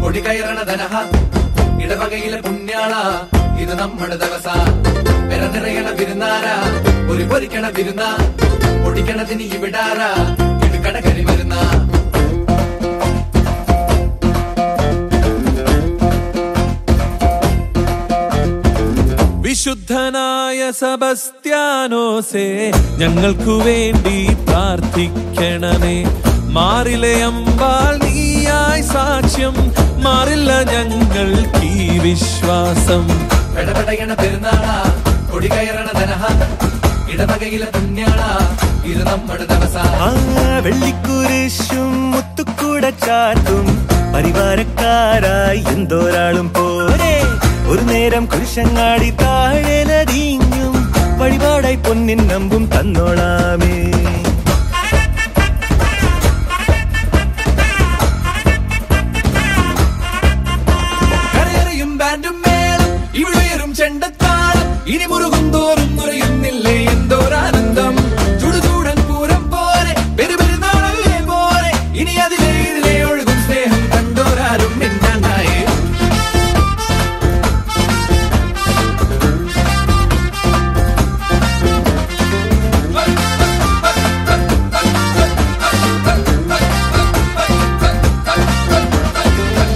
കൊടി കയറണ ധനഹ ഇടവകയിലെ പുണ്യാള ഇത് നമ്മുടെ ദിവസ പെര നിറയണ വിരുന്നാര ഒരു പൊരിക്കണ വിരുന്ന പൊടിക്കണതിന് ഇവിടാര ഇത് കടകരി വരുന്ന വിശുദ്ധനായ സബസ്ത്യാനോസേ ഞങ്ങൾക്കു വേണ്ടി പ്രാർത്ഥിക്കണമേ മാറിലെ അമ്പാൽ നീയായി സാക്ഷ്യം മാറില്ല ഞങ്ങൾക്ക് ഈ വിശ്വാസം പെടപെടയണ പെരുന്നാള കൊടി കയറണ ധനഹ ഇടവകയിലെ പുണ്യാള ഇത് നമ്മുടെ ദിവസ ആ വെള്ളിക്കുരിശും മുത്തുക്കൂട ചാട്ടും പരിവാരക്കാരായി എന്തോരാളും പോരെ ഒരു നേരം കുരിശങ്ങാടി താഴെലതിങ്ങും വഴിപാടായി പൊന്നിൻ നമ്പും തന്നോളാമേ കരയറിയും ബാൻഡും മേളം ഇവിടെയറും ചെണ്ടത്താളം ഇനി മുറുകും തോറും